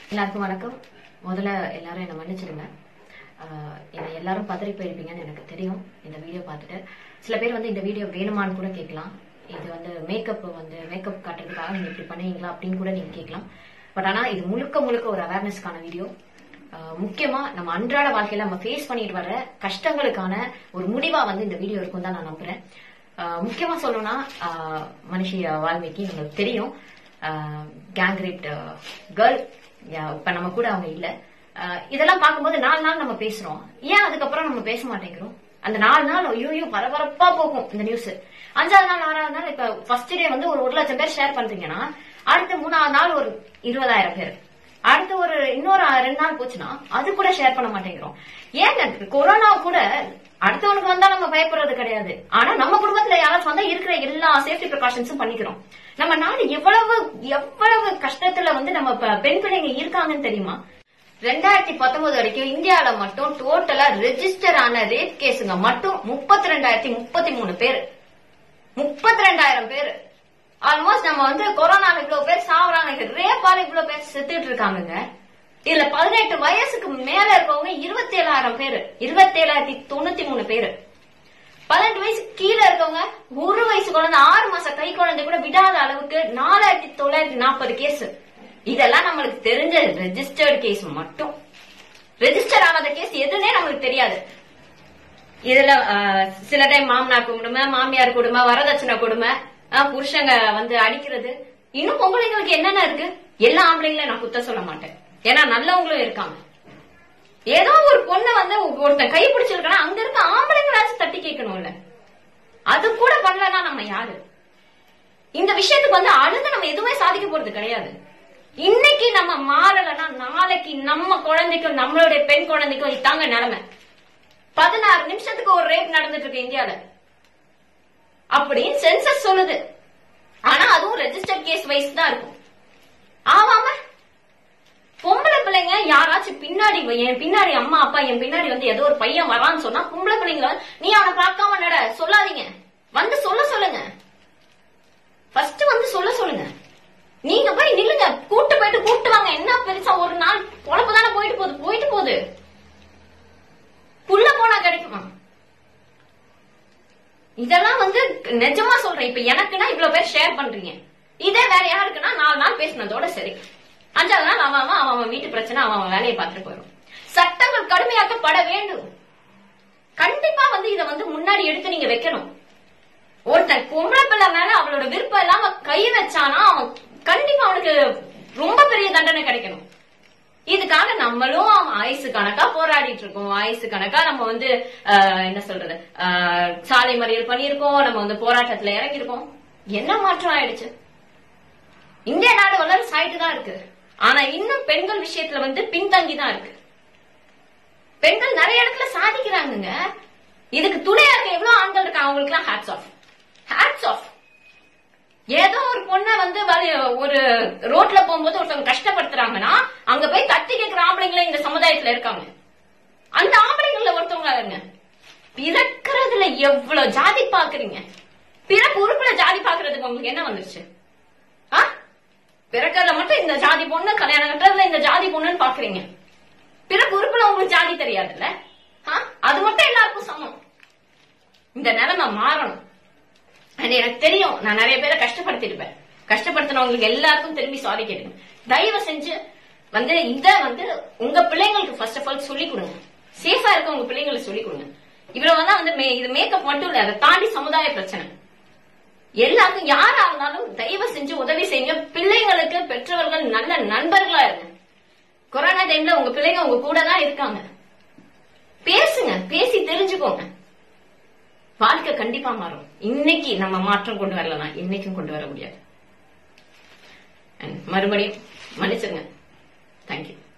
எல்லாருக்கும் வணக்கம் முதல்ல எல்லாரும் என்னை மன்னிச்சிடுங்க ஆஹ் என்னை எல்லாரும் பதறி போயிருப்பீங்கன்னு எனக்கு தெரியும் இந்த வீடியோ பார்த்துட்டு சில பேர் வந்து இந்த வீடியோ வேணுமான்னு கூட கேட்கலாம் இது வந்து மேக்கப் வந்து மேக்கப் காட்டுறதுக்காக நீங்க இப்படி பண்ணுவீங்களா அப்படின்னு கூட நீங்க கேட்கலாம் பட் ஆனா இது முழுக்க முழுக்க ஒரு அவேர்னஸ்க்கான வீடியோ முக்கியமா நம்ம அன்றாட வாழ்க்கையில நம்ம ஃபேஸ் பண்ணிட்டு வர கஷ்டங்களுக்கான ஒரு முடிவா வந்து இந்த வீடியோ இருக்கும் தான் நான் நம்புறேன் ஆஹ் முக்கியமா சொல்லணும்னா ஆஹ் மனுஷி வால்மீகி நம்மளுக்கு தெரியும் கேங் ரேப்ட் கேர்ள் இப்ப நம்ம கூட அவங்க இல்ல ஆஹ் இதெல்லாம் பார்க்கும்போது நாலு நாள் நம்ம பேசுறோம் ஏன் அதுக்கப்புறம் நம்ம பேச மாட்டேங்கிறோம் அந்த நாலு நாள் ஐயோ பரபரப்பா போகும் இந்த நியூஸ் அஞ்சாவது நாள் ஆறாவது நாள் இப்ப ஃபர்ஸ்ட் டே வந்து ஒரு ஒரு லட்சம் பேர் ஷேர் பண்றீங்கன்னா அடுத்த மூணாவது நாள் ஒரு இருபதாயிரம் பேர் அடுத்து ஒரு இன்னொரு ரெண்டு நாள் போச்சுன்னா அது கூட ஷேர் பண்ண மாட்டேங்கிறோம் ஏங்க கொரோனா கூட அடுத்தவனுக்கு வந்தா நம்ம பயப்படுறது கிடையாது ஆனா நம்ம குடும்பத்துல யாராச்சும் வந்தா இருக்கிற எல்லா சேஃப்டி ப்ரிகாஷன்ஸும் பண்ணிக்கிறோம் நம்ம நாடு எவ்வளவு எவ்வளவு கஷ்டத்துல வந்து நம்ம ப- பெண் பிள்ளைங்க இருக்காங்கன்னு தெரியுமா ரெண்டாயிரத்தி பத்தொன்பது வரைக்கும் இந்தியால மட்டும் டோட்டலா ரெஜிஸ்டர் ஆன ரேப் கேஸுங்க மட்டும் முப்பத்தி ரெண்டாயிரத்தி முப்பத்தி மூணு பேர் முப்பத்தி ரெண்டாயிரம் பேர் ஆல்மோஸ்ட் நம்ம வந்து கொரோனால இவ்வளவு பேர் சாவறாங்க ரேப்பால இவ்வளவு பேர் செத்துட்டு இருக்காங்கங்க இதுல பதினெட்டு வயசுக்கு மேல இருக்கவங்க இருபத்தி ஏழாயிரம் பேரு இருபத்தி ஏழாயிரத்தி தொண்ணூத்தி மூணு பேரு பதினெட்டு வயசு கீழே இருக்கவங்க ஒரு வயசு குழந்தை ஆறு மாச கை குழந்தை கூட விடாத அளவுக்கு நாலாயிரத்தி தொள்ளாயிரத்தி நாற்பது கேஸ் இதெல்லாம் நம்மளுக்கு தெரிஞ்ச ரெஜிஸ்டர்டு கேஸ் மட்டும் ரெஜிஸ்டர் ஆகாத கேஸ் எதுன்னே நம்மளுக்கு தெரியாது இதுல ஆஹ், சில டைம் மாமனார் கொடுமை மாமியார் கொடுமை வரதட்சணை கொடுமை ஆஹ், புருஷங்க வந்து அடிக்கிறது இன்னும் பொம்பளைங்களுக்கு என்னென்ன இருக்கு எல்லா ஆம்பளைங்களும் நான் குத்த சொல்ல மாட்டேன் ஏன்னா நல்லவங்களும் இருக்காங்க ஏதோ ஒரு பொண்ணை வந்து ஒருத்தன் கை பிடிச்சிருக்கனா அங்க இருக்க ஆம்பளைங்களாச்சும் தட்டி கேட்கணும்ல அது கூட பண்ணலன்னா நம்ம யாரு இந்த விஷயத்துக்கு வந்து அழுது நம்ம எதுவுமே சாதிக்க போறது கிடையாது இன்னைக்கு நம்ம மாறலன்னா நாளைக்கு நம்ம குழந்தைக்கும் நம்மளுடைய பெண் குழந்தைக்கும் இதாங்க நிலைமை பதினாறு நிமிஷத்துக்கு ஒரு ரேப் நடந்துட்டு இருக்கு இந்தியால அப்படின்னு சென்சஸ் சொல்லுது ஆனா அதுவும் ரெஜிஸ்டர் கேஸ் வைஸ் தான் இருக்கும் ஆமாம பொம்பளை பிள்ளைங்க யாராச்சும் பின்னாடி வ- என் பின்னாடி அம்மா அப்பா என் பின்னாடி வந்து ஏதோ ஒரு பையன் வரான்னு சொன்னா பொம்பளை பிள்ளைங்கள வந்து, நீ அவனை பார்க்காம நட சொல்லாதீங்க வந்து சொல்ல சொல்லுங்க ஃபர்ஸ்ட் வந்து சொல்ல சொல்லுங்க நீங்க போய் நில்லுங்க கூட்டு போயிட்டு கூட்டு வாங்க என்ன பெருசா ஒரு நாள் பொழப்பு தானே போயிட்டு போகுது போயிட்டு போகுது புள்ள போனா கிடைக்குமா இதெல்லாம் வந்து நிஜமா சொல்றேன் இப்ப எனக்குன்னா இவ்வளவு பேர் ஷேர் பண்றீங்க இதே வேற யாருக்குன்னா நாலு நாள் பேசினதோட சரி அஞ்சாவது நாள் அவன் அவன் அவன் அவன் வீட்டு பிரச்சனை அவன் அவன் வேலையை பார்த்துட்டு போயிடும் சட்டங்கள் கடுமையாக்கப்பட வேண்டும் கண்டிப்பா வந்து இத வந்து முன்னாடி எடுத்து நீங்க வைக்கணும் ஒருத்தன் பொம்பளை பிள்ளை மேல அவளோட விருப்பம் இல்லாம கை வச்சானா அவன் கண்டிப்பா அவனுக்கு ரொம்ப பெரிய தண்டனை கிடைக்கணும் இதுக்காக நம்மளும் ஆயுசு கணக்கா போராடிட்டு இருக்கோம் ஆயுசு கணக்கா நம்ம வந்து ஆஹ், என்ன சொல்றது ஆஹ், சாலை மறியல் பண்ணியிருக்கோம் நம்ம வந்து போராட்டத்துல இறங்கியிருக்கோம் என்ன மாற்றம் ஆயிடுச்சு இந்திய நாடு வல்லரசு ஆயிட்டு தான் இருக்கு ஆனா இன்னும் பெண்கள் விஷயத்துல வந்து பின்தங்கி தான் இருக்கு பெண்கள் நிறைய இடத்துல சாதிக்கிறாங்கங்க இதுக்கு துணையா இருக்க எவ்வளவு ஆண்கள் இருக்காங்க அவங்களுக்கு எல்லாம் ஹேட்ஸ் ஆஃப் ஹேட்ஸ் ஆஃப் ஏதோ ஒரு பொண்ணை வந்து வழி- ஒரு ரோட்ல போகும்போது ஒருத்தவங்க கஷ்டப்படுத்துறாங்கன்னா அங்க போய் தட்டி கேட்கிற ஆம்பளைங்களே இந்த சமுதாயத்துல இருக்காங்க அந்த ஆம்பளைங்கள ஒருத்தவங்க இருங்க பிறக்கிறதுல எவ்வளவு ஜாதி பாக்குறீங்க பிறப்பு உறுப்புல ஜாதி பாக்குறதுக்கு உங்களுக்கு என்ன வந்துருச்சு ஆ பிறக்கிறதுல மட்டும் இந்த ஜாதி பொண்ணு கல்யாணம் கட்டுறதுல இந்த ஜாதி பொண்ணுன்னு பாக்குறீங்க பிறப்பு உறுப்புல உங்களுக்கு ஜாதி தெரியாதுல்ல ஆ? அது மட்டும் எல்லாருக்கும் சமம் இந்த நிலைமை மாறணும் அது எனக்கு தெரியும் நான் நிறைய பேரை கஷ்டப்படுத்திருப்பேன் கஷ்டப்படுத்தினவங்களுக்கு எல்லாருக்கும் திரும்பி சாரி கேட்டுங்க தயவு செஞ்சு வந்து இத வந்து உங்க பிள்ளைங்களுக்கு ஃபர்ஸ்ட் ஆஃப் ஆல் சொல்லி கொடுங்க சேஃபா இருக்க உங்க பிள்ளைங்களுக்கு சொல்லி கொடுங்க இவ்வளவு வந்து வந்து மே- இது மேக்கப் மட்டும் இல்ல அதை தாண்டி சமுதாய பிரச்சனை எல்லாருக்கும் யாரா இருந்தாலும் தயவு செஞ்சு உதவி செய்யுங்க பிள்ளைங்களுக்கு பெற்றவர்கள் நல்ல நண்பர்களா இருங்க கொரோனா டைம்ல உங்க பிள்ளைங்க உங்க கூட தான் இருக்காங்க பேசுங்க பேசி தெரிஞ்சுக்கோங்க வாழ்க்கை கண்டிப்பா மாறும் இன்னைக்கு நம்ம மாற்றம் கொண்டு வரலனா இன்னைக்கும் கொண்டு வர முடியாது And மறுபடியும் மன்னிச்சிருங்க தேங்க்யூ